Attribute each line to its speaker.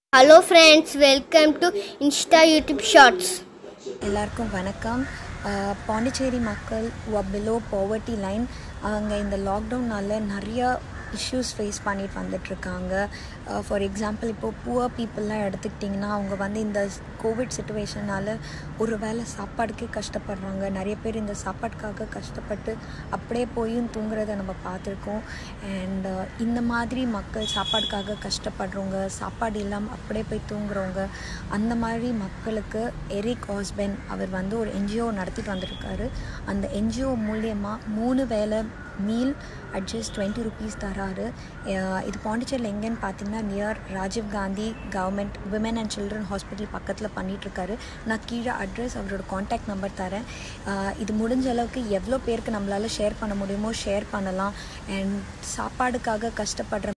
Speaker 1: hello friends welcome to Insta YouTube shorts
Speaker 2: எல்லாருக்கும் வணக்கம் அஹ், பாண்டிச்சேரி மக்கள் பிலோ poverty லைன் அவங்க இந்த லாக்டவுனால் நிறைய இஷ்யூஸ் ஃபேஸ் பண்ணிட்டு வந்துட்டுருக்காங்க ஃபார் எக்ஸாம்பிள் இப்போது புவர் பீப்புளெலாம் எடுத்துக்கிட்டிங்கன்னா அவங்க வந்து இந்த கோவிட் சுச்சுவேஷனால் ஒரு வேளை சாப்பாடுக்கே கஷ்டப்படுறாங்க நிறைய பேர் இந்த சாப்பாட்டுக்காக கஷ்டப்பட்டு அப்படியே போயும் தூங்குறத நம்ம பார்த்துருக்கோம் அண்ட் இந்த மாதிரி மக்கள் சாப்பாடுக்காக கஷ்டப்படுறவங்க சாப்பாடு இல்லாமல் அப்படியே போய் தூங்குறவங்க அந்த மாதிரி மக்களுக்கு எரிக் ஹாஸ்பென் அவர் வந்து ஒரு என்ஜிஓ நடத்திட்டு வந்திருக்காரு அந்த என்ஜிஓ மூலியமாக மூணு வேளை மீல் அட்ஜஸ்ட் டுவெண்ட்டி ருபீஸ் தராரு அஹ் இது பாண்டிச்சேரியில் எங்கேன்னு பார்த்தீங்கன்னா near Rajiv Gandhi government women and children hospital பக்கத்தில் பண்ணிகிட்ருக்காரு நான் கீழே அட்ரஸ் அவரோட காண்டாக்ட் நம்பர் தரேன் அஹ் இது முடிஞ்ச அளவுக்கு எவ்வளோ பேருக்கு நம்மளால் ஷேர் பண்ண முடியுமோ ஷேர் பண்ணலாம் அண்ட் சாப்பாடுக்காக கஷ்டப்படுற